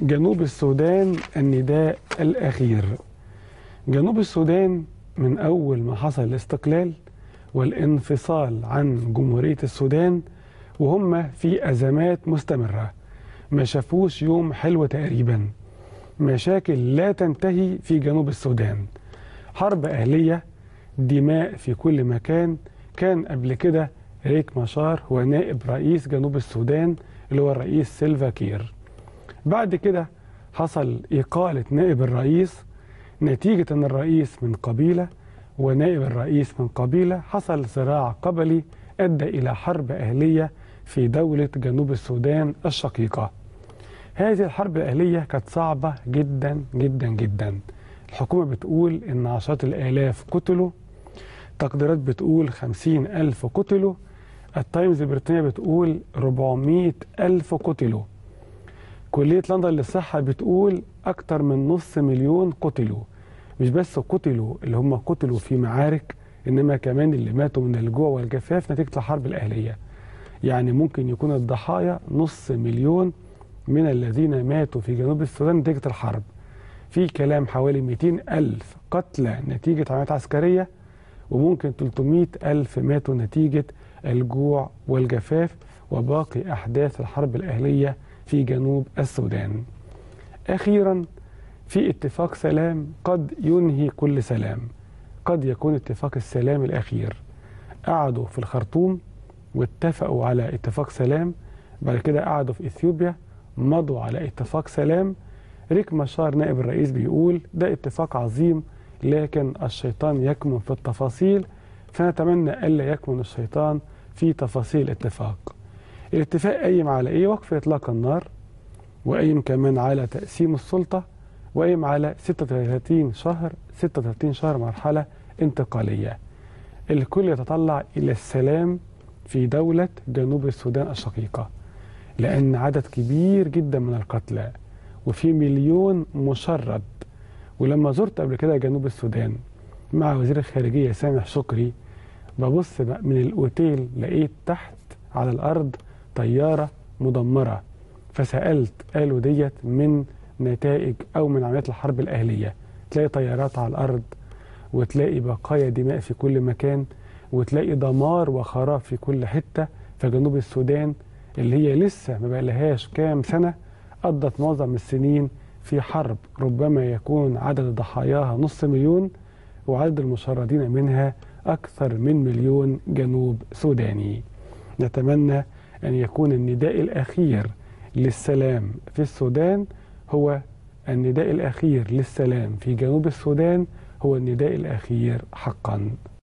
جنوب السودان النداء الأخير جنوب السودان من أول ما حصل الاستقلال والانفصال عن جمهورية السودان وهم في أزمات مستمرة ما شافوش يوم حلو تقريبا مشاكل لا تنتهي في جنوب السودان حرب أهلية دماء في كل مكان كان قبل كده ريك مشار هو نائب رئيس جنوب السودان اللي هو الرئيس سيلفا كير بعد كده حصل إقالة نائب الرئيس نتيجة أن الرئيس من قبيلة ونائب الرئيس من قبيلة حصل صراع قبلي أدى إلى حرب أهلية في دولة جنوب السودان الشقيقة هذه الحرب الأهلية كانت صعبة جدا جدا جدا الحكومة بتقول إن عشرات الآلاف قتلوا تقديرات بتقول خمسين ألف قتلوا التايمز البريطانية بتقول 400 ألف قتلوا كلية لندن للصحة بتقول أكتر من نص مليون قتلوا مش بس قتلوا اللي هم قتلوا في معارك إنما كمان اللي ماتوا من الجوع والجفاف نتيجة الحرب الأهلية يعني ممكن يكون الضحايا نص مليون من الذين ماتوا في جنوب السودان نتيجة الحرب في كلام حوالي 200 ألف قتلى نتيجة عمليات عسكرية وممكن 300 ألف ماتوا نتيجة الجوع والجفاف وباقي أحداث الحرب الأهلية في جنوب السودان أخيرا في اتفاق سلام قد ينهي كل سلام قد يكون اتفاق السلام الأخير قعدوا في الخرطوم واتفقوا على اتفاق سلام بعد كده قعدوا في إثيوبيا مضوا على اتفاق سلام ريك مشار نائب الرئيس بيقول ده اتفاق عظيم لكن الشيطان يكمن في التفاصيل فنتمنى ألا يكمن الشيطان في تفاصيل الاتفاق الاتفاق قايم على ايه وقف اطلاق النار وقايم كمان على تقسيم السلطه وقايم على 36 شهر 36 شهر مرحله انتقاليه الكل يتطلع الى السلام في دوله جنوب السودان الشقيقه لان عدد كبير جدا من القتلى وفي مليون مشرد ولما زرت قبل كده جنوب السودان مع وزير الخارجيه سامح شكري ببص من الاوتيل لقيت تحت على الارض طيارة مدمرة فسألت قالوا ديت من نتائج أو من عمليات الحرب الأهلية تلاقي طيارات على الأرض وتلاقي بقايا دماء في كل مكان وتلاقي دمار وخراب في كل حتة في جنوب السودان اللي هي لسه ما بقالهاش كام سنة قضت معظم السنين في حرب ربما يكون عدد ضحاياها نص مليون وعدد المشردين منها أكثر من مليون جنوب سوداني نتمنى أن يكون النداء الأخير للسلام في السودان هو النداء الأخير للسلام في جنوب السودان هو النداء الأخير حقا